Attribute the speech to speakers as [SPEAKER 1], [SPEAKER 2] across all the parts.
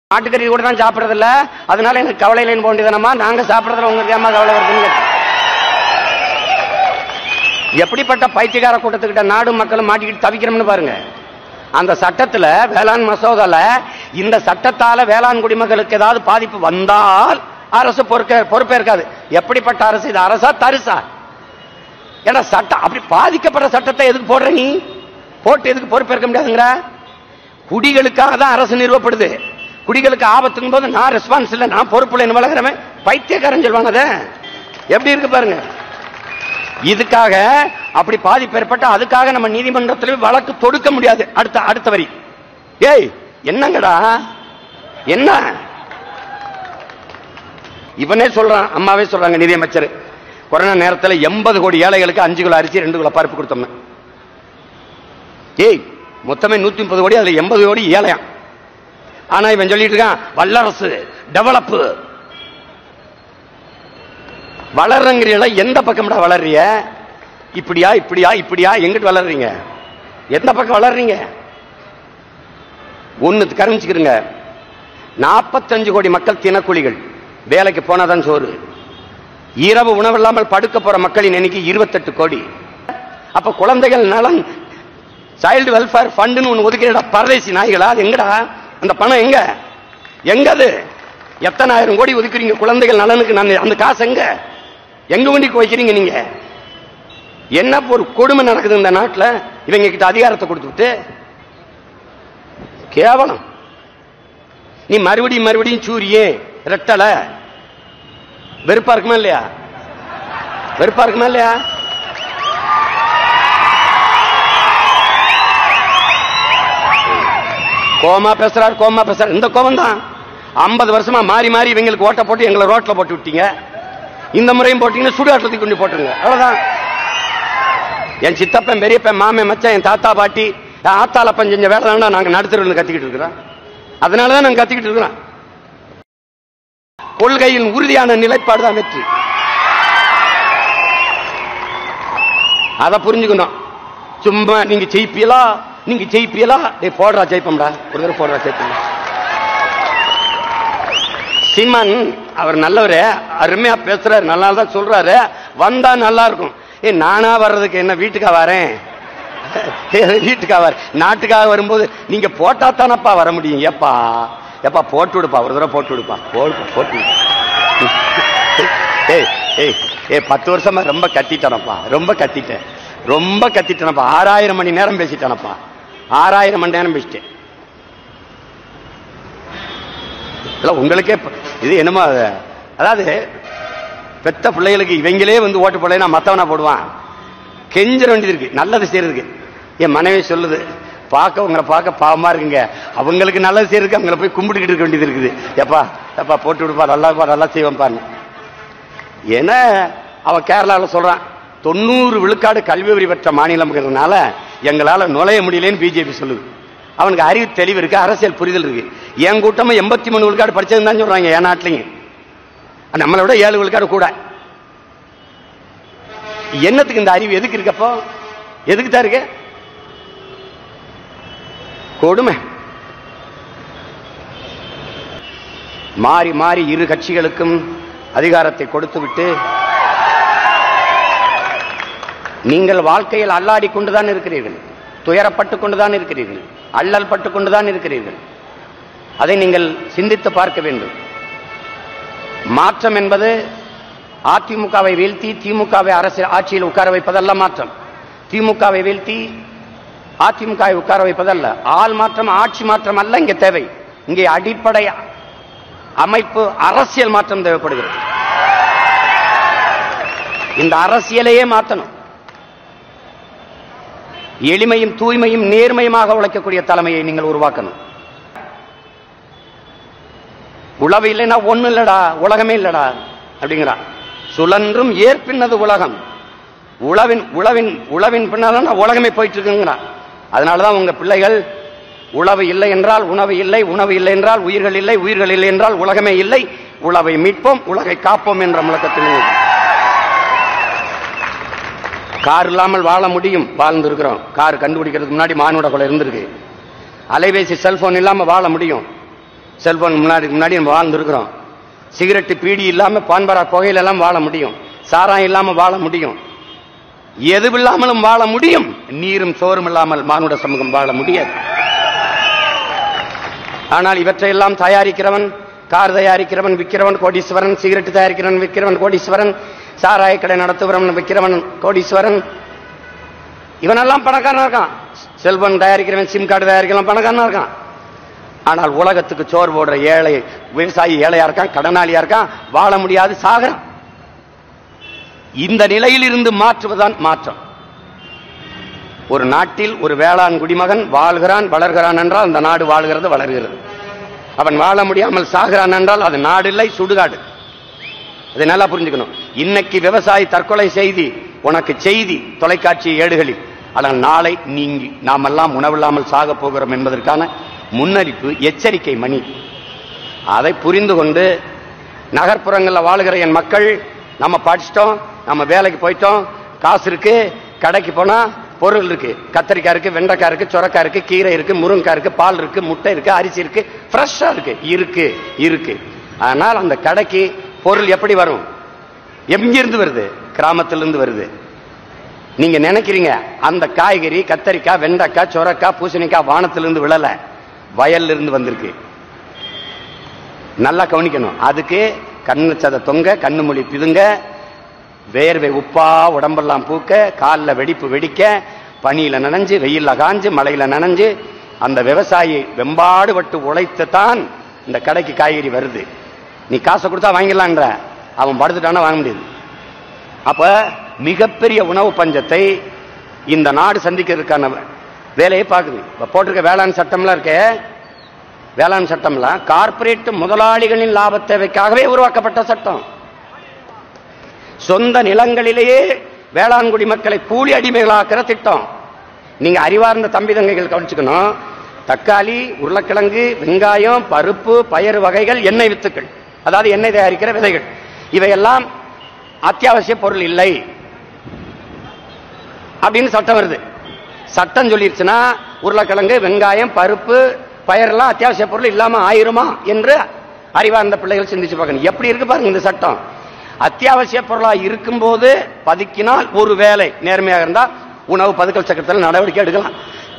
[SPEAKER 1] மாட்டுக்கறி கூட தான் சாப்பிடறது இல்ல அதனால எனக்கு கவலை இல்லைன்னு போண்டிதானம்மா நாங்க சாப்பிடறதுல உங்களுக்கு ஏமா கவலை வருதுன்னு கேட்டேன். எப்படிப்பட்ட பைத்தியக்கார கூட்டத்துக்கிட்ட நாடு மக்களும் மாட்டிக்கிட்டு தவிக்கிறோம்னு பாருங்க அந்த சட்டத்துல வேளாண் மசோதால இந்த சட்டத்தால வேளாண் குடிமக்களுக்கு ஏதாவது பாதிப்பு வந்தால் அரசு பொறுக்க பொறுப்பேற்காது எப்படிப்பட்ட அரசு இது அரசா தரிசா ஏன்னா சட்டம் அப்படி பாதிக்கப்பட்ட சட்டத்தை எதுக்கு போடுற நீ போட்டு எதுக்கு பொறுப்பேற்க முடியாதுங்கிற குடிகளுக்காக தான் அரசு நிறுவப்படுது குடிகளுக்கு ஆபத்துங்கும் போது நான் ரெஸ்பான்ஸ் இல்லை நான் பொறுப்பு இல்லைன்னு வளர்கிறவன் பைத்தியக்காரன் சொல்லுவாங்க அதை எப்படி இருக்கு பாருங்க இதுக்காக அப்படி பாதிப்பு ஏற்பட்ட அதுக்காக நம்ம நீதிமன்றத்தில் வழக்கு தொடுக்க முடியாது அடுத்த அடுத்த வரி ஏய் என்னங்கடா என்ன இவனே சொல்றான் அம்மாவே சொல்றாங்க நிதியமைச்சர் கொரோனா நேரத்தில் எண்பது கோடி ஏழைகளுக்கு அஞ்சு கிலோ அரிசி ரெண்டு கிலோ பருப்பு கொடுத்தோம் ஏய் மொத்தமே நூத்தி முப்பது கோடி அதுல எண்பது கோடி ஏழையாம் ஆனா இவன் சொல்லிட்டு இருக்கான் வல்லரசு டெவலப்பு வளர்றங்கிறீங்களா எந்த பக்கம்டா வளர்றீங்க இப்படியா இப்படியா இப்படியா எங்கிட்டு வளர்றீங்க எந்த பக்கம் வளர்றீங்க ஒன்னு கரைஞ்சுக்கிறங்க நாற்பத்தஞ்சு கோடி மக்கள் தினக்கூலிகள் வேலைக்கு போனாதான் சோறு இரவு உணவில்லாமல் படுக்க போற மக்களின் எண்ணிக்கை இருபத்தெட்டு கோடி அப்ப குழந்தைகள் நலன் சைல்டு வெல்ஃபேர் ஃபண்டுன்னு ஒன்று ஒதுக்கிறடா பரதேசி நாய்களா அது எங்கடா அந்த பணம் எங்க எங்க அது எத்தனாயிரம் கோடி ஒதுக்குறீங்க குழந்தைகள் நலனுக்கு நான் அந்த காசு எங்க எங்க வண்டிக்கு வைக்கிறீங்க நீங்க என்ன ஒரு கொடுமை நடக்குது இந்த நாட்டில் இவங்க கிட்ட அதிகாரத்தை கொடுத்துட்டு கேவலம் நீ மறுபடியும் மறுபடியும் சூரியே ரெட்டல வெறுப்பா இருக்குமா இல்லையா வெறுப்பா இருக்குமா இல்லையா கோமா பேசுறாரு கோமா பேசுறாரு இந்த கோபம் தான் ஐம்பது வருஷமா மாறி மாறி இவங்களுக்கு ஓட்ட போட்டு எங்களை ரோட்ல போட்டு விட்டீங்க இந்த முறையும் போட்டீங்கன்னா சுடுகாட்டத்துக்கு கொண்டு போட்டுருங்க அவ்வளவுதான் என் சித்தப்பன் பெரியப்பன் மாமன் மச்சான் என் தாத்தா பாட்டி என் ஆத்தாலப்பன் செஞ்ச வேலை தானே நாங்க நடுத்தருவில் கத்திக்கிட்டு இருக்கிறோம் அதனாலதான் நாங்க கத்திக்கிட்டு இருக்கிறோம் கொள்கையின் உறுதியான நிலைப்பாடு தான் வெற்றி அதை புரிஞ்சுக்கணும் சும்மா நீங்க ஜெயிப்பீங்களா நீங்க ஜெயிப்பீங்களா டேய் போடுறா ஜெயிப்பம்டா ஒரு தடவை போடுறா ஜெயிப்பம் சீமான் அவர் நல்லவரே அருமையா பேசுறாரு நல்லா தான் சொல்றாரு வந்தா நல்லா இருக்கும் ஏ நானா வர்றதுக்கு என்ன வீட்டுக்கா வரேன் ஏ, வீட்டுக்கா வர நாட்டுக்காக வரும்போது நீங்க போட்டா தானப்பா வர முடியும் ஏப்பா ஏப்பா போட்டு விடுப்பா ஒரு தடவை போட்டு விடுப்பா போடு போட்டு விடு. ஏய் ஏய் ஏய் பத்து வருஷமா ரொம்ப கத்திட்டேனப்பா ரொம்ப கத்திட்டேன் ரொம்ப கத்திட்டேனப்பா ஆறாயிரம் மணி நேரம் பேசிட்டேனப்பா ஆறாயிரம் மணி நேரம் பேசிட்டேன் இதெல்லாம் உங்களுக்கே ப- இது என்னமோ அது, அதாவது பெத்த பிள்ளைகளுக்கு இவங்களே வந்து ஓட்டு போடலைன்னா மத்தவனா போடுவான் கெஞ்சிர வேண்டியது இருக்கு நல்லது செய்யறதுக்கு என் மனைவி சொல்லுது பார்க்க உங்களை பார்க்க பாவமா இருக்குங்க அவங்களுக்கு நல்லது செய்யறதுக்கு அவங்கள போய் கும்பிட்டுக்கிட்டு இருக்க வேண்டியது இருக்குது எப்பா எப்பா போட்டு விடுப்பா நல்லாப்பா நல்லா செய்வேன்பான்னு ஏன்னா அவன் கேரளாவில் சொல்றான் தொண்ணூறு விழுக்காடு கல்வி அறிவு பெற்ற மாநிலம்ங்கிறதுனால எங்களால நுழைய முடியலன்னு பிஜேபி சொல்லுது அவனுக்கு அறிவு தெளிவு இருக்கு அரசியல் புரிதல் இருக்கு என் கூட்டமா எண்பத்தி மூணு விழுக்காடு படிச்சதுன்னு தான் சொல்றாங்க என் நாட்டிலையும் நம்மளை விட ஏழு விழுக்காடு கூட என்னத்துக்கு இந்த அறிவு எதுக்கு இருக்கப்போ எதுக்கு தான் இருக்கு கொடுமை மாறி மாறி இரு கட்சிகளுக்கும் அதிகாரத்தை கொடுத்துவிட்டு நீங்கள் வாழ்க்கையில் அல்லாடி கொண்டுதான் இருக்கிறீர்கள் துயரப்பட்டு கொண்டுதான் இருக்கிறீர்கள் அல்லல் பட்டு கொண்டுதான் இருக்கிறீர்கள் அதை நீங்கள் சிந்தித்து பார்க்க வேண்டும் மாற்றம் என்பது அதிமுகவை வீழ்த்தி திமுகவை அரசு ஆட்சியில் உட்கார வைப்பதல்ல மாற்றம் திமுகவை வீழ்த்தி அதிமுகவை உட்கார வைப்பதல்ல ஆள் மாற்றம் ஆட்சி மாற்றம் அல்ல இங்கே தேவை இங்கே அடிப்படை அமைப்பு அரசியல் மாற்றம் தேவைப்படுகிறது இந்த அரசியலையே மாற்றணும் எளிமையும் தூய்மையும் நேர்மையுமாக உழைக்கக்கூடிய தலைமையை நீங்கள் உருவாக்கணும் உழவு இல்லைன்னா ஒண்ணு இல்லடா உலகமே இல்லடா அப்படிங்கிறான் சுழன்றும் ஏற்பின்னது உலகம் உழவின் உழவின் உழவின் பின்னால உலகமே போயிட்டு இருக்குங்கிறான் அதனாலதான் உங்க பிள்ளைகள் உழவு இல்லை என்றால் உணவு இல்லை உணவு இல்லை என்றால் உயிர்கள் இல்லை உயிர்கள் இல்லை என்றால் உலகமே இல்லை உழவை மீட்போம் உலகை காப்போம் என்ற முழக்கத்தில் கார் இல்லாமல் வாழ முடியும் வாழ்ந்திருக்கிறோம் கார் கண்டுபிடிக்கிறதுக்கு முன்னாடி மானுட கொலை இருந்திருக்கு அலைபேசி செல்போன் இல்லாம வாழ முடியும் செல்போன் முன்னாடி முன்னாடி நம்ம வாழ்ந்துருக்கிறோம் சிகரெட்டு பீடி இல்லாம பான்பரா புகையில எல்லாம் வாழ முடியும் சாராயம் இல்லாம வாழ முடியும் எதுவில்லாமலும் வாழ முடியும் நீரும் சோறும் இல்லாமல் மானுட சமூகம் வாழ முடியாது ஆனால் இவற்றையெல்லாம் தயாரிக்கிறவன் கார் தயாரிக்கிறவன் விற்கிறவன் கோடீஸ்வரன் சிகரெட் தயாரிக்கிறவன் விற்கிறவன் கோடீஸ்வரன் சாராய கடை நடத்துகிறவன் விற்கிறவன் கோடீஸ்வரன் இவனெல்லாம் பணக்காரனா இருக்கான் செல்போன் தயாரிக்கிறவன் சிம் கார்டு தயாரிக்கிறவன் பணக்காரனா இருக்கான் ஆனால் உலகத்துக்கு சோறு போடுற ஏழை விவசாயி ஏழையா இருக்கான் கடனாளியா இருக்கான் வாழ முடியாது சாகிறான் இந்த நிலையில் இருந்து மாற்றுவதுதான் மாற்றம் ஒரு நாட்டில் ஒரு வேளாண் குடிமகன் வாழ்கிறான் வளர்கிறான் என்றால் அந்த நாடு வாழ்கிறது வளர்கிறது அவன் வாழ முடியாமல் சாகிறான் என்றால் அது நாடு இல்லை சுடுகாடு அதை நல்லா புரிஞ்சுக்கணும் இன்னைக்கு விவசாயி தற்கொலை செய்தி உனக்கு செய்தி தொலைக்காட்சி ஏடுகளில் ஆனால் நாளை நீங்கி நாமெல்லாம் உணவில்லாமல் சாக போகிறோம் என்பதற்கான முன்னறிப்பு எச்சரிக்கை மணி அதை புரிந்து கொண்டு நகர்ப்புறங்களில் வாழுகிற என் மக்கள் நம்ம படிச்சிட்டோம் நம்ம வேலைக்கு போயிட்டோம் காசு இருக்கு கடைக்கு போனா பொருள் இருக்கு கத்தரிக்காய் இருக்கு வெண்டைக்காய் இருக்கு சொரக்காய் இருக்கு கீரை இருக்கு முருங்கைக்காய் இருக்கு பால் இருக்கு முட்டை இருக்கு அரிசி இருக்கு ஃப்ரெஷ்ஷா இருக்கு இருக்கு இருக்கு ஆனால் அந்த கடைக்கு பொருள் எப்படி வரும் எங்கிருந்து வருது கிராமத்திலிருந்து வருது நீங்க நினைக்கிறீங்க அந்த காய்கறி கத்தரிக்காய் வெண்டைக்காய் சொரக்காய் பூசணிக்காய் வானத்திலிருந்து விழல வயல்ல இருந்து வந்திருக்கு நல்லா கவனிக்கணும் அதுக்கு கண்ணு சத தொங்க கண்ணு மொழி பிதுங்க வேர்வை உப்பா உடம்பெல்லாம் பூக்க காலில் வெடிப்பு வெடிக்க பனியில நனைஞ்சு வெயில்ல காஞ்சு மழையில நனைஞ்சு அந்த விவசாயி வெம்பாடு பட்டு உழைத்து தான் இந்த கடைக்கு காய்கறி வருது நீ காசை கொடுத்தா வாங்கிடலான்ற அவன் படுத்துட்டானா வாங்க முடியாது அப்ப மிகப்பெரிய உணவு பஞ்சத்தை இந்த நாடு சந்திக்கிறதுக்கான வேலையை பார்க்குது இப்ப போட்டிருக்க வேளாண் சட்டம்லாம் இருக்க வேளாண் சட்டம்லாம் கார்ப்பரேட் முதலாளிகளின் லாப தேவைக்காகவே உருவாக்கப்பட்ட சட்டம் சொந்த நிலங்களிலேயே வேளாண் குடிமக்களை கூலி அடிமைகளாக்குற திட்டம் நீங்க அறிவார்ந்த தம்பி தங்கைகள் கவனிச்சுக்கணும் தக்காளி உருளைக்கிழங்கு வெங்காயம் பருப்பு பயறு வகைகள் எண்ணெய் வித்துக்கள் அதாவது எண்ணெய் தயாரிக்கிற விதைகள் இவையெல்லாம் அத்தியாவசிய பொருள் இல்லை அப்படின்னு சட்டம் வருது சட்டம் சொல்லிருச்சுன்னா உருளைக்கிழங்கு வெங்காயம் பருப்பு பயரெல்லாம் அத்தியாவசிய பொருள் இல்லாம ஆயிருமா என்று அறிவார்ந்த பிள்ளைகள் சிந்திச்சு பார்க்கணும் எப்படி இருக்கு பாருங்க இந்த சட்டம் அத்தியாவசிய பொருளா இருக்கும்போது பதுக்கினால் ஒரு வேலை நேர்மையாக இருந்தா உணவு பதுக்கல் சக்கரத்தில் நடவடிக்கை எடுக்கலாம்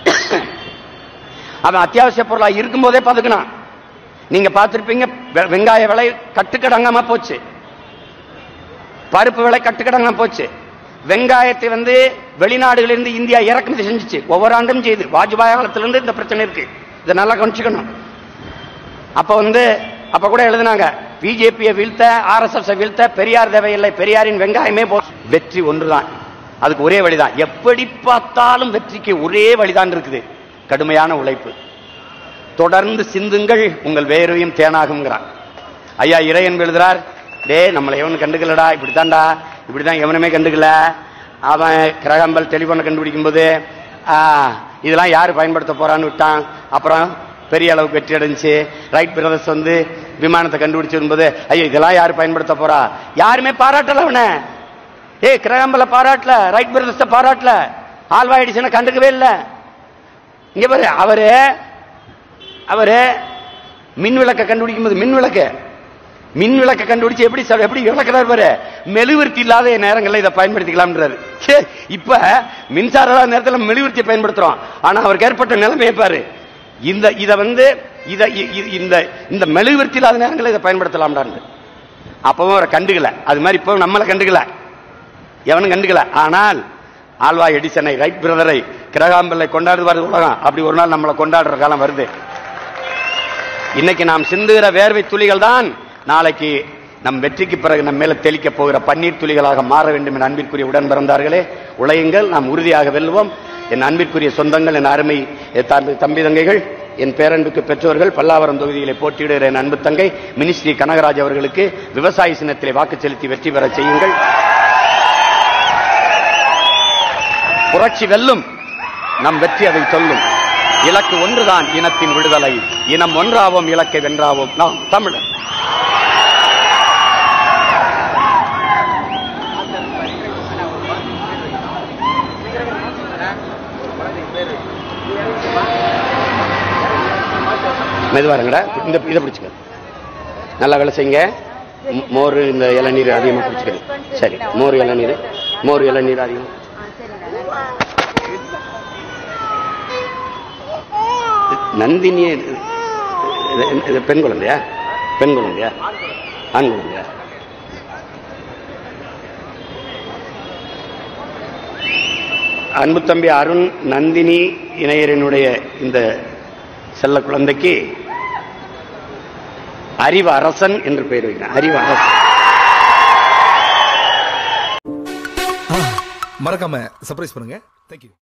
[SPEAKER 1] அவன் அத்தியாவசிய பொருளா இருக்கும்போதே பதுக்கினான் நீங்க பார்த்திருப்பீங்க வெ- வெங்காய விலை கட்டுக்கடங்காம போச்சு பருப்பு விலை கட்டுக்கடங்காம போச்சு வெங்காயத்தை வந்து வெளிநாடுகளிலிருந்து இந்தியா இறக்குமதி செஞ்சுச்சு ஒவ்வொரு ஆண்டும் செய்து வாஜ்பாய் காலத்திலிருந்து இந்த பிரச்சனை இருக்கு இதை நல்லா கவனிச்சுக்கணும் அப்ப வந்து அப்ப கூட எழுதினாங்க பிஜேபியை வீழ்த்த ஆர்எஸ்எஸ் வீழ்த்த பெரியார் தேவையில்லை பெரியாரின் வெங்காயமே போ வெற்றி ஒன்றுதான் அதுக்கு ஒரே வழிதான் எப்படி பார்த்தாலும் வெற்றிக்கு ஒரே வழிதான் இருக்குது கடுமையான உழைப்பு தொடர்ந்து சிந்துங்கள் உங்கள் வேர்வையும் தேனாகுங்கிறான் ஐயா இறையன் எழுதுறார் டேய் நம்மளை எவனும் கண்டுக்கலடா இப்படித்தான்டா இப்படிதான் எவனுமே கண்டுக்கல அவன் கிரகம்பல் டெலிபோனை கண்டுபிடிக்கும் போது ஆ, இதெல்லாம் யார் பயன்படுத்த போறான்னு விட்டான் அப்புறம் பெரிய அளவுக்கு வெற்றி அடைஞ்சு ரைட் பிரதர்ஸ் வந்து விமானத்தை கண்டுபிடிச்சு போது ஐயோ இதெல்லாம் யார் பயன்படுத்த போறா யாருமே பாராட்டல அவனை ஏய் கிரகம்பல பாராட்டல ரைட் பிரதர்ஸ பாராட்டல ஆல்வா எடிசனை கண்டுக்கவே இல்லை இங்க பாரு அவரு அவரு மின் விளக்க கண்டுபிடிக்கும் போது மின் விளக்கு மின் விளக்க கண்டுபிடிச்சு எப்படி சார் எப்படி விளக்குறாரு பாரு மெழுகுவர்த்தி இல்லாத நேரங்கள்ல இதை பயன்படுத்திக்கலாம்ன்றாரு ச்சே, இப்ப மின்சார இல்லாத நேரத்துல மெழுகுவர்த்தியை பயன்படுத்துறோம் ஆனா அவருக்கு ஏற்பட்ட நிலைமையை பாரு இந்த இத வந்து இத இ- இ- இந்த இந்த மெழுகுவர்த்தி இல்லாத நேரங்களில் இதை பயன்படுத்தலாம்டான்னு அப்பவும் அவரை கண்டுக்கல அது மாதிரி இப்போ நம்மளை கண்டுக்கல எவனும் கண்டுக்கல ஆனால் ஆல்வா எடிசனை ரைட் பிரதரை கிரகாம்பலை கொண்டாடுவார் உலகம் அப்படி ஒரு நாள் நம்மளை கொண்டாடுற காலம் வருது இன்னைக்கு நாம் சிந்துகிற வேர்வை துளிகள் தான் நாளைக்கு நம் வெற்றிக்கு பிறகு நம் மேல தெளிக்க போகிற பன்னீர் துளிகளாக மாற வேண்டும் என் அன்பிற்குரிய உடன் பிறந்தார்களே உழையுங்கள் நாம் உறுதியாக வெல்வோம் என் அன்பிற்குரிய சொந்தங்கள் என் அருமை என் தம்பி- தம்பி தங்கைகள் என் பேரன்புக்கு பெற்றோர்கள் பல்லாவரம் தொகுதியிலே போட்டியிடுகிற என் அன்பு தங்கை மினிஸ்ட்ரி கனகராஜ் அவர்களுக்கு விவசாய சின்னத்திலே வாக்கு செலுத்தி வெற்றி பெற செய்யுங்கள் புரட்சி வெல்லும் நம் வெற்றி அதை சொல்லும் இலக்கு ஒன்றுதான் இனத்தின் விடுதலை இனம் ஒன்றாவோம் இலக்கை வென்றாவோம் நாம் தமிழர் மெதுவாருங்கடா இந்த இதை பிடிச்சுக்க நல்லா வேலை செய்யுங்க மோ- மோர் இந்த இளநீர் அதிகமாக குடிச்சுக்கிறது சரி மோர் இளநீர் மோர் இளநீர் அதிகம் நந்தினி இது- இது- இது பெண் குழந்தையா பெண் குழந்தையா ஆண் குழந்தையா அன்பு தம்பி அருண் நந்தினி இணையரினுடைய இந்த செல்ல குழந்தைக்கு அறிவு அரசன் என்று பெயர் வைக்கிறேன் அறிவு அரசன்
[SPEAKER 2] மறக்காம சர்ப்ரைஸ் பண்ணுங்க தேங்க்யூ